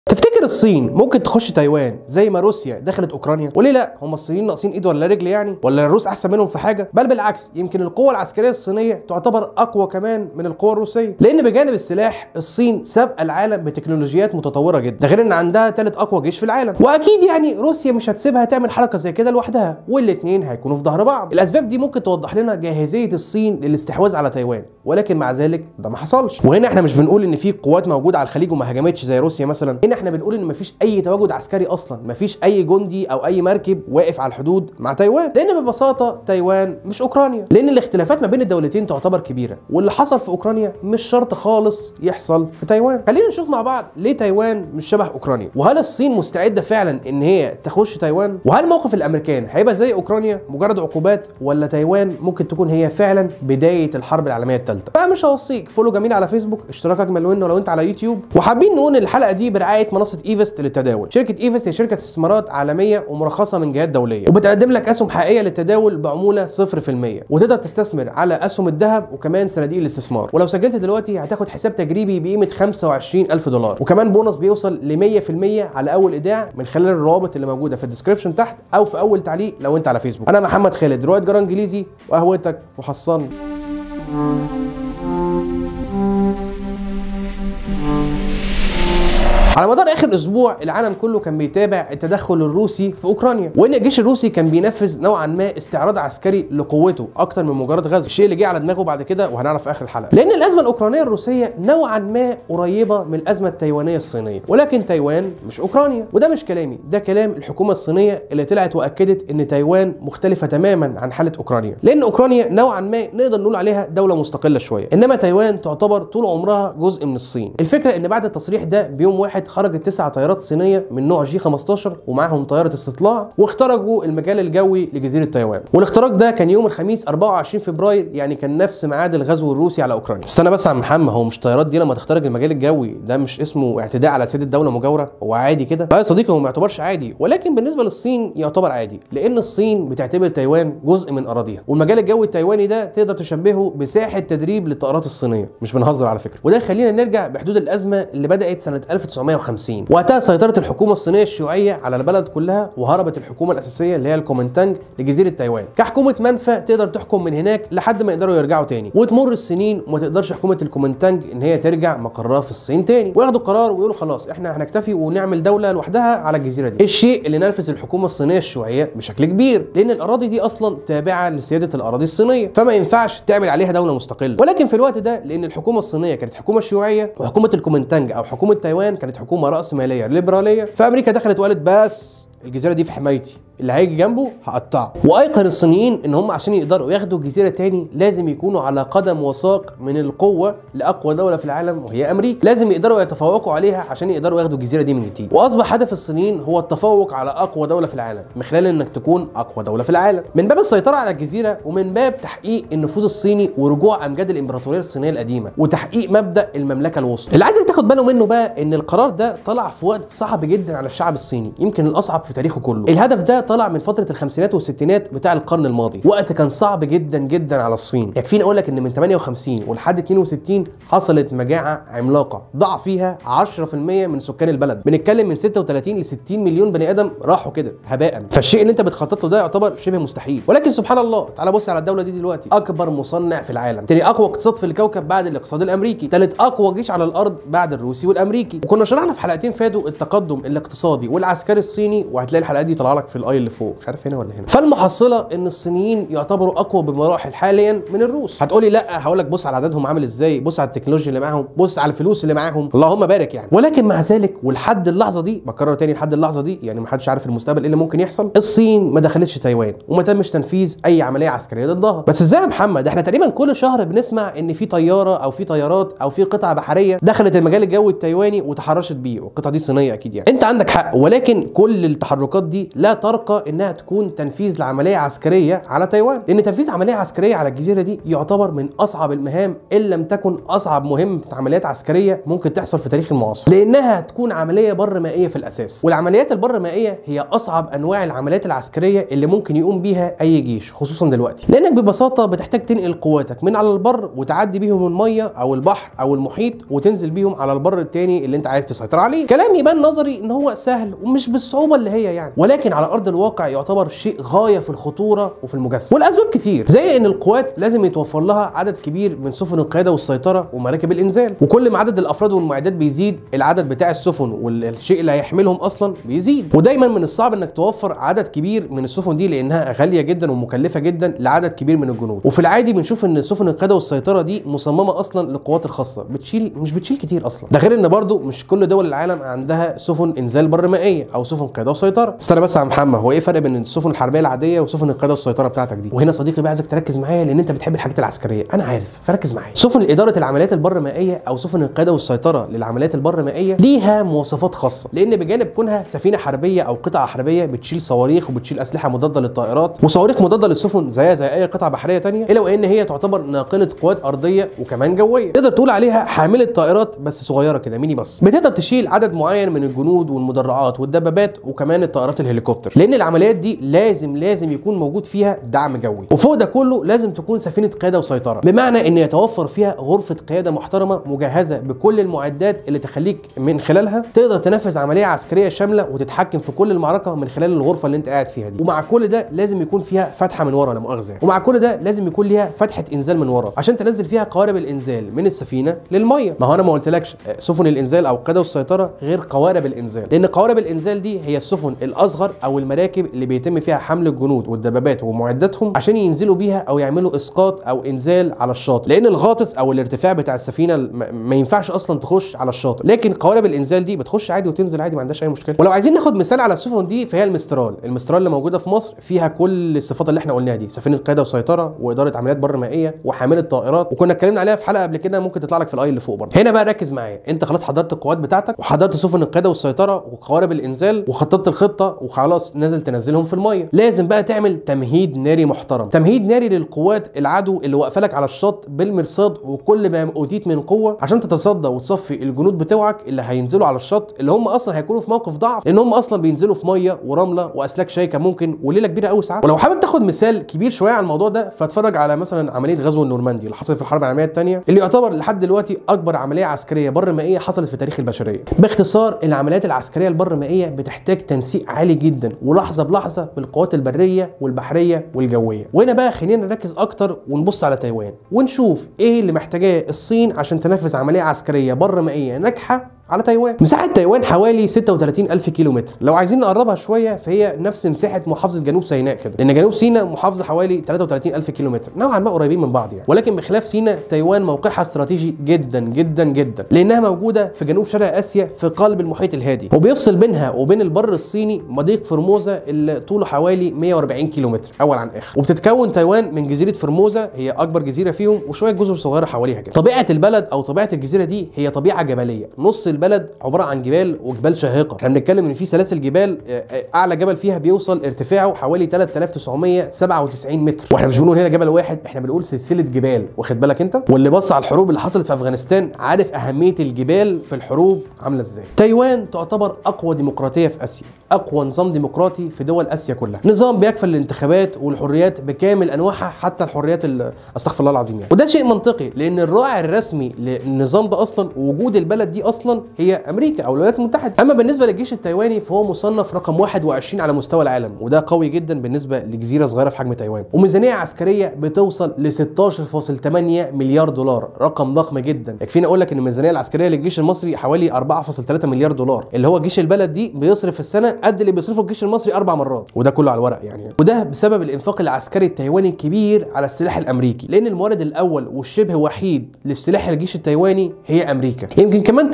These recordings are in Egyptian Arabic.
تفتكر الصين ممكن تخش تايوان زي ما روسيا دخلت اوكرانيا وليه لا هم الصينيين ناقصين ايد ولا رجل يعني ولا الروس احسن منهم في حاجه بل بالعكس يمكن القوه العسكريه الصينيه تعتبر اقوى كمان من القوه الروسيه لان بجانب السلاح الصين سابقه العالم بتكنولوجيات متطوره جدا ده غير ان عندها ثالث اقوى جيش في العالم واكيد يعني روسيا مش هتسيبها تعمل حركه زي كده لوحدها والاثنين هيكونوا في ظهر بعض الاسباب دي ممكن توضح لنا جاهزيه الصين للاستحواذ على تايوان ولكن مع ذلك ده ما حصلش وهنا احنا مش بنقول ان في قوات موجوده على الخليج وما هاجمتش زي روسيا مثلا هنا احنا بنقول ان مفيش اي تواجد عسكري اصلا مفيش اي جندي او اي مركب واقف على الحدود مع تايوان لان ببساطه تايوان مش اوكرانيا لان الاختلافات ما بين الدولتين تعتبر كبيره واللي حصل في اوكرانيا مش شرط خالص يحصل في تايوان خلينا نشوف مع بعض ليه تايوان مش شبه اوكرانيا وهل الصين مستعده فعلا ان هي تخش تايوان وهل موقف الامريكان هيبقى زي اوكرانيا مجرد عقوبات ولا تايوان ممكن تكون هي فعلا بدايه الحرب العالميه الثالثه بقى مش هوصيك فولو جميل على فيسبوك اشتراك اجمل منه لو انت على يوتيوب وحابين نقول الحلقه دي برعايه منصه ايفست للتداول شركه ايفست هي شركه استثمارات عالميه ومرخصه من جهات دوليه وبتقدم لك اسهم حقيقيه للتداول بعموله 0% وتقدر تستثمر على اسهم الذهب وكمان صناديق الاستثمار ولو سجلت دلوقتي هتاخد حساب تجريبي بقيمه 25000 دولار وكمان بونص بيوصل ل 100% على اول ايداع من خلال الروابط اللي موجوده في الديسكربشن تحت او في اول تعليق لو انت على فيسبوك انا محمد خالد رواد جرى انجليزي وقهوتك وحصلني على مدار اخر اسبوع العالم كله كان بيتابع التدخل الروسي في اوكرانيا وان الجيش الروسي كان بينفذ نوعا ما استعراض عسكري لقوته اكتر من مجرد غزو الشيء اللي جه على دماغه بعد كده وهنعرف في اخر الحلقه لان الازمه الاوكرانيه الروسيه نوعا ما قريبه من الازمه التايوانيه الصينيه ولكن تايوان مش اوكرانيا وده مش كلامي ده كلام الحكومه الصينيه اللي طلعت واكدت ان تايوان مختلفه تماما عن حاله اوكرانيا لان اوكرانيا نوعا ما نقدر نقول عليها دوله مستقله شويه انما تايوان تعتبر طول عمرها جزء من الصين الفكره ان بعد التصريح ده بيوم واحد خرجت تسع طيارات صينيه من نوع جي 15 ومعاهم طياره استطلاع واخترقوا المجال الجوي لجزيره تايوان والاختراق ده كان يوم الخميس 24 فبراير يعني كان نفس ميعاد الغزو الروسي على اوكرانيا استنى بس يا عم محمد هو مش الطيارات دي لما تخترق المجال الجوي ده مش اسمه اعتداء على سياده دوله مجاوره هو عادي كده لا يا صديقي هو ما يعتبرش عادي ولكن بالنسبه للصين يعتبر عادي لان الصين بتعتبر تايوان جزء من اراضيها والمجال الجوي التايواني ده تقدر تشبهه بساحه تدريب للطائرات الصينيه مش بنهزر على فكره وده يخلينا نرجع بحدود الازمه اللي بدات سنه 1950 وقتها سيطرت الحكومه الصينيه الشيوعيه على البلد كلها وهربت الحكومه الاساسيه اللي هي الكومنتانج لجزيره تايوان كحكومه منفى تقدر تحكم من هناك لحد ما يقدروا يرجعوا تاني وتمر السنين وما تقدرش حكومه الكومنتانج ان هي ترجع مقرها في الصين تاني وياخدوا قرار ويقولوا خلاص احنا هنكتفي ونعمل دوله لوحدها على الجزيره دي الشيء اللي نرفز الحكومه الصينيه الشيوعيه بشكل كبير لان الاراضي دي اصلا تابعه لسياده الاراضي الصينيه فما ينفعش تعمل عليها دوله مستقله ولكن في الوقت ده لان الحكومه الصينيه كانت حكومه شيوعيه وحكومه الكومنتانج او حكومه تايوان كانت حكومه راسماليه ليبراليه فامريكا دخلت وقالت بس الجزيره دي في حمايتي اللي هيجي جنبه هقطعه وايقن الصينيين ان هم عشان يقدروا ياخدوا جزيره تاني لازم يكونوا على قدم وساق من القوه لاقوى دوله في العالم وهي امريكا لازم يقدروا يتفوقوا عليها عشان يقدروا ياخدوا الجزيره دي من جديد واصبح هدف الصينيين هو التفوق على اقوى دوله في العالم من خلال انك تكون اقوى دوله في العالم من باب السيطره على الجزيره ومن باب تحقيق النفوذ الصيني ورجوع امجاد الامبراطوريه الصينيه القديمه وتحقيق مبدا المملكه الوسطى اللي عايزك تاخد باله منه بقى ان القرار ده طلع في وقت صعب جدا على الشعب الصيني يمكن الاصعب في تاريخه كله الهدف ده طلع من فتره الخمسينات والستينات بتاع القرن الماضي وقت كان صعب جدا جدا على الصين يكفيني اقول لك ان من 58 ولحد 62 حصلت مجاعه عملاقه ضاع فيها 10% من سكان البلد بنتكلم من 36 ل 60 مليون بني ادم راحوا كده هباء فالشيء اللي انت بتخطط له ده يعتبر شبه مستحيل ولكن سبحان الله تعالى بص على الدوله دي دلوقتي اكبر مصنع في العالم تاني اقوى اقتصاد في الكوكب بعد الاقتصاد الامريكي ثالث اقوى جيش على الارض بعد الروسي والامريكي وكنا شرحنا في حلقتين فاتوا التقدم الاقتصادي والعسكري الصيني وهتلاقي الحلقات دي طالعه لك في الاي اللي فوق مش عارف هنا ولا هنا فالمحصله ان الصينيين يعتبروا اقوى بمراحل حاليا من الروس هتقولي لا هقول لك بص على عددهم عامل ازاي بص على التكنولوجيا اللي معاهم بص على الفلوس اللي معاهم اللهم بارك يعني ولكن مع ذلك ولحد اللحظه دي بكرر تاني لحد اللحظه دي يعني ما حدش عارف المستقبل ايه اللي ممكن يحصل الصين ما دخلتش تايوان وما تمش تنفيذ اي عمليه عسكريه ضدها بس ازاي يا محمد احنا تقريبا كل شهر بنسمع ان في طياره او في طيارات او في قطعه بحريه دخلت المجال الجوي التايواني وتحرشت بيه والقطعه دي صينيه اكيد يعني انت عندك حق ولكن كل التحركات دي لا ترقى تتلقى انها تكون تنفيذ لعمليه عسكريه على تايوان لان تنفيذ عمليه عسكريه على الجزيره دي يعتبر من اصعب المهام ان لم تكن اصعب مهمه عمليات عسكريه ممكن تحصل في تاريخ المعاصر لانها تكون عمليه بر مائيه في الاساس والعمليات البر مائيه هي اصعب انواع العمليات العسكريه اللي ممكن يقوم بيها اي جيش خصوصا دلوقتي لانك ببساطه بتحتاج تنقل قواتك من على البر وتعدي بيهم الميه او البحر او المحيط وتنزل بيهم على البر التاني اللي انت عايز تسيطر عليه كلام يبان نظري ان هو سهل ومش بالصعوبه اللي هي يعني ولكن على ارض الواقع يعتبر شيء غايه في الخطوره وفي المجازفه والاسباب كتير زي ان القوات لازم يتوفر لها عدد كبير من سفن القياده والسيطره ومراكب الانزال وكل ما عدد الافراد والمعدات بيزيد العدد بتاع السفن والشيء اللي هيحملهم اصلا بيزيد ودايما من الصعب انك توفر عدد كبير من السفن دي لانها غاليه جدا ومكلفه جدا لعدد كبير من الجنود وفي العادي بنشوف ان سفن القياده والسيطره دي مصممه اصلا للقوات الخاصه بتشيل مش بتشيل كتير اصلا ده غير ان برضو مش كل دول العالم عندها سفن انزال بر مائيه او سفن قياده وسيطره استنى بس يا عم محمد هو ايه الفرق بين السفن الحربيه العاديه وسفن القياده والسيطره بتاعتك دي وهنا صديقي بقى عايزك تركز معايا لان انت بتحب الحاجات العسكريه انا عارف فركز معايا سفن اداره العمليات البر مائيه او سفن القياده والسيطره للعمليات البر مائيه ليها مواصفات خاصه لان بجانب كونها سفينه حربيه او قطعه حربيه بتشيل صواريخ وبتشيل اسلحه مضاده للطائرات وصواريخ مضاده للسفن زيها زي اي قطعه بحريه تانية الا وان هي تعتبر ناقله قوات ارضيه وكمان جويه تقدر تقول عليها حامله طائرات بس صغيره كده ميني بس بتقدر تشيل عدد معين من الجنود والمدرعات والدبابات وكمان الطائرات الهليكوبتر لان العمليات دي لازم لازم يكون موجود فيها دعم جوي وفوق ده كله لازم تكون سفينه قياده وسيطره بمعنى ان يتوفر فيها غرفه قياده محترمه مجهزه بكل المعدات اللي تخليك من خلالها تقدر تنفذ عمليه عسكريه شامله وتتحكم في كل المعركه من خلال الغرفه اللي انت قاعد فيها دي ومع كل ده لازم يكون فيها فتحه من ورا لا مؤاخذه ومع كل ده لازم يكون ليها فتحه انزال من ورا عشان تنزل فيها قوارب الانزال من السفينه للميه ما هو انا ما قلتلكش آه، سفن الانزال او القياده والسيطره غير قوارب الانزال لان قوارب الانزال دي هي السفن الاصغر او المراكب اللي بيتم فيها حمل الجنود والدبابات ومعداتهم عشان ينزلوا بيها او يعملوا اسقاط او انزال على الشاطئ لان الغاطس او الارتفاع بتاع السفينه ما ما ينفعش اصلا تخش على الشاطئ لكن قوارب الانزال دي بتخش عادي وتنزل عادي ما عندهاش اي مشكله ولو عايزين ناخد مثال على السفن دي فهي المسترال المسترال اللي موجوده في مصر فيها كل الصفات اللي احنا قلناها دي سفينه قياده وسيطره واداره عمليات بر مائيه وحامله طائرات وكنا اتكلمنا عليها في حلقه قبل كده ممكن تطلع لك في الاي اللي فوق برضه هنا بقى ركز معايا انت خلاص حضرت القوات بتاعتك وحضرت سفن القياده والسيطره وقوارب الانزال وخططت الخطه وخلاص نازل تنزلهم في الميه لازم بقى تعمل تمهيد ناري محترم تمهيد ناري للقوات العدو اللي واقفه لك على الشط بالمرصاد وكل ما اوتيت من قوه عشان تتصدى وتصفي الجنود بتوعك اللي هينزلوا على الشط اللي هم اصلا هيكونوا في موقف ضعف لان هم اصلا بينزلوا في ميه ورمله واسلاك شايكه ممكن وليله كبيره قوي ساعات ولو حابب تاخد مثال كبير شويه على الموضوع ده فاتفرج على مثلا عمليه غزو النورماندي اللي حصلت في الحرب العالميه الثانيه اللي يعتبر لحد دلوقتي اكبر عمليه عسكريه بر مائيه حصلت في تاريخ البشريه باختصار العمليات العسكريه البر مائيه بتحتاج تنسيق عالي جدا ولحظه بلحظه بالقوات البريه والبحريه والجويه وهنا بقى خلينا نركز اكتر ونبص على تايوان ونشوف ايه اللي محتاجاه الصين عشان تنفذ عمليه عسكريه بر مائيه ناجحه على تايوان مساحه تايوان حوالي 36 الف كيلو متر لو عايزين نقربها شويه فهي نفس مساحه محافظه جنوب سيناء كده لان جنوب سيناء محافظه حوالي 33 الف كيلو متر نوعا ما قريبين من بعض يعني ولكن بخلاف سيناء تايوان موقعها استراتيجي جدا جدا جدا لانها موجوده في جنوب شرق اسيا في قلب المحيط الهادي وبيفصل بينها وبين البر الصيني مضيق فرموزا اللي طوله حوالي 140 كيلو متر اول عن اخر وبتتكون تايوان من جزيره فرموزا هي اكبر جزيره فيهم وشويه جزر صغيره حواليها كده طبيعه البلد او طبيعه الجزيره دي هي طبيعه جبليه نص البلد عباره عن جبال وجبال شاهقه احنا بنتكلم ان في سلاسل جبال آه، آه، اعلى جبل فيها بيوصل ارتفاعه حوالي 3997 متر واحنا مش بنقول هنا جبل واحد احنا بنقول سلسله جبال واخد بالك انت واللي بص على الحروب اللي حصلت في افغانستان عارف اهميه الجبال في الحروب عامله ازاي تايوان تعتبر اقوى ديمقراطيه في اسيا اقوى نظام ديمقراطي في دول اسيا كلها نظام بيكفل الانتخابات والحريات بكامل انواعها حتى الحريات ال- استغفر الله العظيم يعني وده شيء منطقي لان الراعي الرسمي للنظام ده اصلا ووجود البلد دي اصلا هي امريكا او الولايات المتحده اما بالنسبه للجيش التايواني فهو مصنف رقم 21 على مستوى العالم وده قوي جدا بالنسبه لجزيره صغيره في حجم تايوان وميزانيه عسكريه بتوصل ل 16.8 مليار دولار رقم ضخم جدا يكفيني اقول لك ان الميزانيه العسكريه للجيش المصري حوالي 4.3 مليار دولار اللي هو جيش البلد دي بيصرف في السنه قد اللي بيصرفه الجيش المصري اربع مرات وده كله على الورق يعني وده بسبب الانفاق العسكري التايواني الكبير على السلاح الامريكي لان المورد الاول والشبه وحيد للسلاح الجيش التايواني هي امريكا يمكن كمان تايوان ما بتاخدش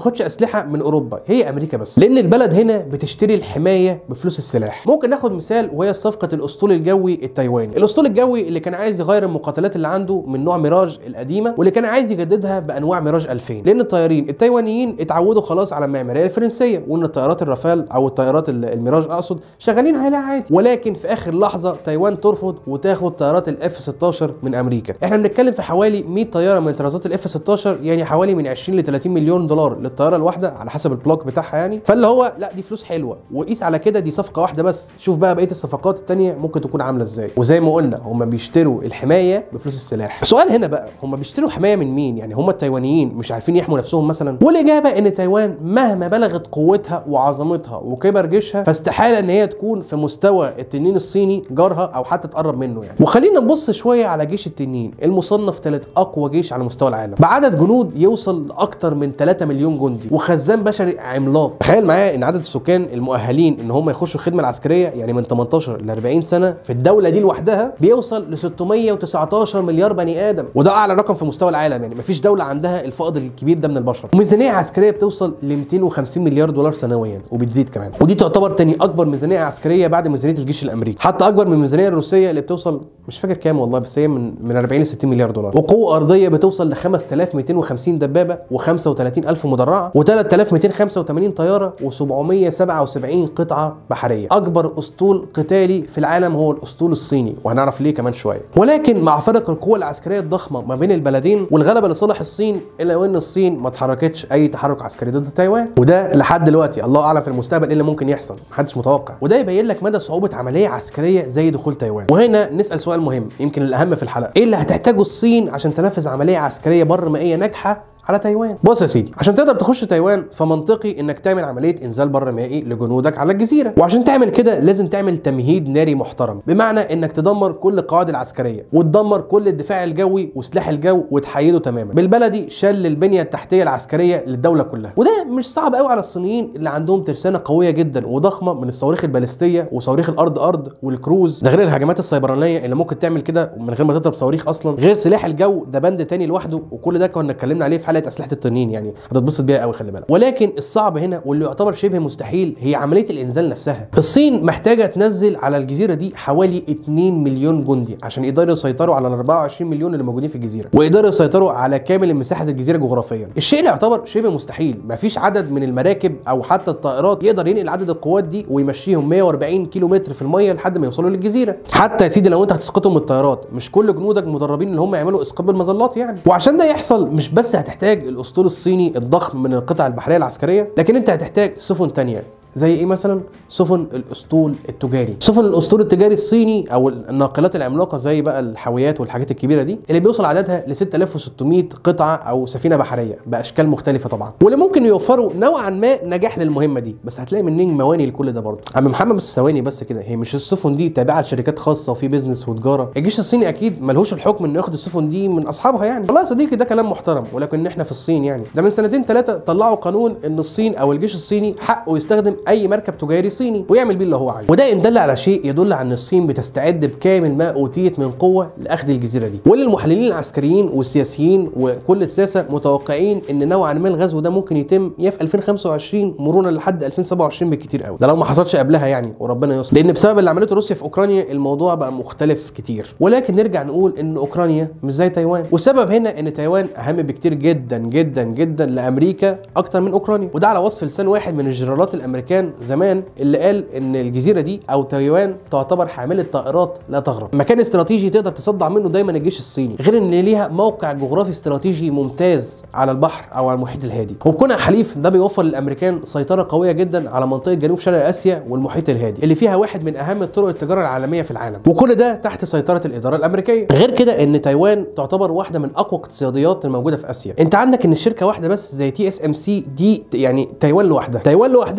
بتاخدش اسلحه من اوروبا هي امريكا بس لان البلد هنا بتشتري الحمايه بفلوس السلاح ممكن ناخد مثال وهي صفقه الاسطول الجوي التايواني الاسطول الجوي اللي كان عايز يغير المقاتلات اللي عنده من نوع ميراج القديمه واللي كان عايز يجددها بانواع ميراج 2000 لان الطيارين التايوانيين اتعودوا خلاص على المعماريه الفرنسيه وان الطيارات الرافال او الطيارات ال- الميراج اقصد شغالين عليها عادي ولكن في اخر لحظه تايوان ترفض وتاخد طيارات الاف 16 من امريكا احنا بنتكلم في حوالي 100 طياره من طرازات الاف 16 يعني حوالي من 20 ل 30 مليون دولار للطياره الواحده على حسب البلوك بتاعها يعني فاللي هو لا دي فلوس حلوه وقيس على كده دي صفقه واحده بس شوف بقى بقيه الصفقات التانية ممكن تكون عامله ازاي وزي ما قلنا هم بيشتروا الحمايه بفلوس السلاح السؤال هنا بقى هم بيشتروا حمايه من مين يعني هم التايوانيين مش عارفين يحموا نفسهم مثلا والاجابه ان تايوان مهما بلغت قوتها وعظمتها وكبر جيشها فاستحاله ان هي تكون في مستوى التنين الصيني جارها او حتى تقرب منه يعني وخلينا نبص شويه على جيش التنين المصنف ثالث اقوى جيش على مستوى العالم بعدد جنود يوصل لاكثر من 3 مليون جندي وخزان بشري عملاق تخيل معايا ان عدد السكان المؤهلين ان هم يخشوا الخدمه العسكريه يعني من 18 ل 40 سنه في الدوله دي لوحدها بيوصل ل 619 مليار بني ادم وده اعلى رقم في مستوى العالم يعني مفيش دوله عندها الفائض الكبير ده من البشر وميزانيه عسكريه بتوصل ل 250 مليار دولار سنويا وبتزيد كمان ودي تعتبر تاني اكبر ميزانيه عسكريه بعد ميزانيه الجيش الامريكي حتى اكبر من الميزانيه الروسيه اللي بتوصل مش فاكر كام والله بس هي من من 40 ل 60 مليار دولار وقوه ارضيه بتوصل ل 5250 دبابه و35000 مدرعه و3285 طياره و777 قطعه بحريه اكبر اسطول قتالي في العالم هو الاسطول الصيني وهنعرف ليه كمان شويه ولكن مع فرق القوه العسكريه الضخمه ما بين البلدين والغلبه لصالح الصين الا وان الصين ما اتحركتش اي تحرك عسكري ضد تايوان وده لحد دلوقتي الله اعلم في المستقبل ايه اللي ممكن يحصل محدش متوقع وده يبين لك مدى صعوبه عمليه عسكريه زي دخول تايوان وهنا نسال سؤال مهم يمكن الاهم في الحلقه ايه اللي هتحتاجه الصين عشان تنفذ عمليه عسكريه بر مائيه ناجحه على تايوان بص يا سيدي عشان تقدر تخش تايوان فمنطقي انك تعمل عمليه انزال بر مائي لجنودك على الجزيره وعشان تعمل كده لازم تعمل تمهيد ناري محترم بمعنى انك تدمر كل القواعد العسكريه وتدمر كل الدفاع الجوي وسلاح الجو وتحيده تماما بالبلدي شل البنيه التحتيه العسكريه للدوله كلها وده مش صعب قوي على الصينيين اللي عندهم ترسانه قويه جدا وضخمه من الصواريخ البالستيه وصواريخ الارض ارض والكروز ده غير الهجمات السيبرانيه اللي ممكن تعمل كده من غير ما تضرب صواريخ اصلا غير سلاح الجو ده بند تاني لوحده وكل ده كنا اتكلمنا عليه في حلقه اسلحه التنين يعني هتتبسط بيها قوي خلي بالك ولكن الصعب هنا واللي يعتبر شبه مستحيل هي عمليه الانزال نفسها الصين محتاجه تنزل على الجزيره دي حوالي 2 مليون جندي عشان يقدروا يسيطروا على ال 24 مليون اللي موجودين في الجزيره ويقدروا يسيطروا على كامل مساحه الجزيره جغرافيا الشيء اللي يعتبر شبه مستحيل مفيش عدد من المراكب او حتى الطائرات يقدر ينقل عدد القوات دي ويمشيهم 140 كيلو متر في الميه لحد ما يوصلوا للجزيره حتى يا سيدي لو انت هتسقطهم من الطيارات مش كل جنودك مدربين ان هم يعملوا اسقاط بالمظلات يعني وعشان ده يحصل مش بس هتحتاج الاسطول الصيني الضخم من القطع البحريه العسكريه لكن انت هتحتاج سفن تانية زي ايه مثلا سفن الاسطول التجاري سفن الاسطول التجاري الصيني او الناقلات العملاقه زي بقى الحاويات والحاجات الكبيره دي اللي بيوصل عددها ل 6600 قطعه او سفينه بحريه باشكال مختلفه طبعا واللي ممكن يوفروا نوعا ما نجاح للمهمه دي بس هتلاقي منين مواني لكل ده برضه عم محمد بس ثواني بس كده هي مش السفن دي تابعه لشركات خاصه وفي بيزنس وتجاره الجيش الصيني اكيد ملهوش الحكم انه ياخد السفن دي من اصحابها يعني والله يا صديقي ده كلام محترم ولكن احنا في الصين يعني ده من سنتين ثلاثه طلعوا قانون ان الصين او الجيش الصيني حقه يستخدم اي مركب تجاري صيني ويعمل بيه اللي هو عايزه وده ان دل على شيء يدل على ان الصين بتستعد بكامل ما اوتيت من قوه لاخذ الجزيره دي واللي المحللين العسكريين والسياسيين وكل الساسه متوقعين ان نوعا ما الغزو ده ممكن يتم يا في 2025 مرورا لحد 2027 بالكتير قوي ده لو ما حصلش قبلها يعني وربنا يستر لان بسبب اللي عملته روسيا في اوكرانيا الموضوع بقى مختلف كتير ولكن نرجع نقول ان اوكرانيا مش زي تايوان والسبب هنا ان تايوان اهم بكتير جدا جدا جدا لامريكا اكتر من اوكرانيا وده على وصف لسان واحد من الجنرالات الامريكان زمان اللي قال ان الجزيره دي او تايوان تعتبر حامله طائرات لا تغرب مكان استراتيجي تقدر تصدع منه دايما الجيش الصيني غير ان ليها موقع جغرافي استراتيجي ممتاز على البحر او على المحيط الهادي وبكونها حليف ده بيوفر للامريكان سيطره قويه جدا على منطقه جنوب شرق اسيا والمحيط الهادي اللي فيها واحد من اهم طرق التجاره العالميه في العالم وكل ده تحت سيطره الاداره الامريكيه غير كده ان تايوان تعتبر واحده من اقوى اقتصاديات الموجوده في اسيا انت عندك ان الشركه واحده بس زي تي اس ام سي دي يعني تايوان لوحدها تايوان لوحدها بالنسبه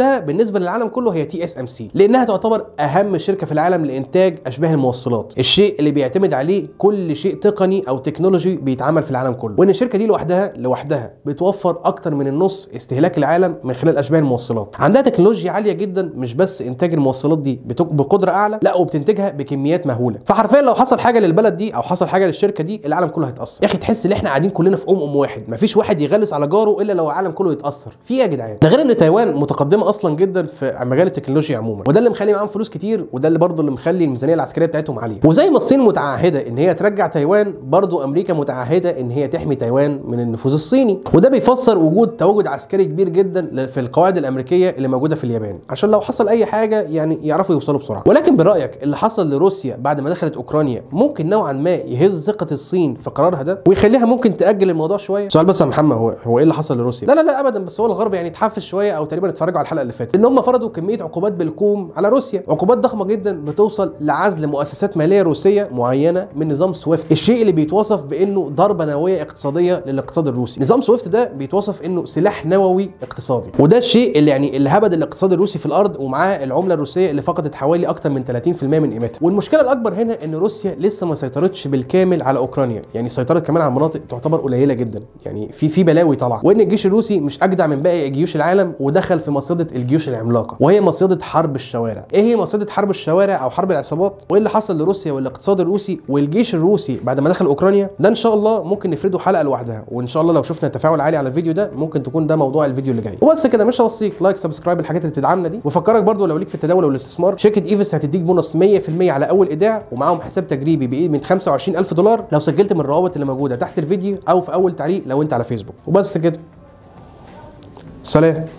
بالنسبه للعالم كله هي تي اس ام سي لانها تعتبر اهم شركه في العالم لانتاج اشباه الموصلات الشيء اللي بيعتمد عليه كل شيء تقني او تكنولوجي بيتعمل في العالم كله وان الشركه دي لوحدها لوحدها بتوفر اكتر من النص استهلاك العالم من خلال اشباه الموصلات عندها تكنولوجيا عاليه جدا مش بس انتاج الموصلات دي بتك- بقدره اعلى لا وبتنتجها بكميات مهوله فحرفيا لو حصل حاجه للبلد دي او حصل حاجه للشركه دي العالم كله هيتاثر يا اخي تحس ان احنا قاعدين كلنا في ام ام واحد مفيش واحد يغلس على جاره الا لو العالم كله يتاثر في ايه يا جدعان ده غير ان تايوان متقدمه اصلا جدا في مجال التكنولوجيا عموما وده اللي مخلي معاهم فلوس كتير وده اللي برضه اللي مخلي الميزانيه العسكريه بتاعتهم عاليه وزي ما الصين متعهده ان هي ترجع تايوان برضه امريكا متعهده ان هي تحمي تايوان من النفوذ الصيني وده بيفسر وجود تواجد عسكري كبير جدا في القواعد الامريكيه اللي موجوده في اليابان عشان لو حصل اي حاجه يعني يعرفوا يوصلوا بسرعه ولكن برايك اللي حصل لروسيا بعد ما دخلت اوكرانيا ممكن نوعا ما يهز ثقه الصين في قرارها ده ويخليها ممكن تاجل الموضوع شويه سؤال بس يا محمد هو هو ايه اللي حصل لروسيا لا لا لا ابدا بس هو الغرب يعني اتحفز شويه او تقريبا اتفرجوا على الحلقه اللي فاتت ان هم فرضوا كميه عقوبات بالكوم على روسيا عقوبات ضخمه جدا بتوصل لعزل مؤسسات ماليه روسيه معينه من نظام سويفت الشيء اللي بيتوصف بانه ضربه نوويه اقتصاديه للاقتصاد الروسي نظام سويفت ده بيتوصف انه سلاح نووي اقتصادي وده الشيء اللي يعني اللي هبد الاقتصاد الروسي في الارض ومعاه العمله الروسيه اللي فقدت حوالي اكتر من 30% من قيمتها والمشكله الاكبر هنا ان روسيا لسه ما سيطرتش بالكامل على اوكرانيا يعني سيطرت كمان على مناطق تعتبر قليله جدا يعني في في بلاوي طالعه وان الجيش الروسي مش اجدع من باقي جيوش العالم ودخل في مصيده الجيوش العملاقه وهي مصيده حرب الشوارع ايه هي مصيده حرب الشوارع او حرب العصابات وايه اللي حصل لروسيا والاقتصاد الروسي والجيش الروسي بعد ما دخل اوكرانيا ده ان شاء الله ممكن نفرده حلقه لوحدها وان شاء الله لو شفنا تفاعل عالي على الفيديو ده ممكن تكون ده موضوع الفيديو اللي جاي وبس كده مش هوصيك لايك سبسكرايب الحاجات اللي بتدعمنا دي وفكرك برضو لو ليك في التداول والاستثمار شركه ايفس هتديك بونص 100% على اول ايداع ومعاهم حساب تجريبي بايه من 25000 دولار لو سجلت من الروابط اللي موجوده تحت الفيديو او في اول تعليق لو انت على فيسبوك وبس كده سلام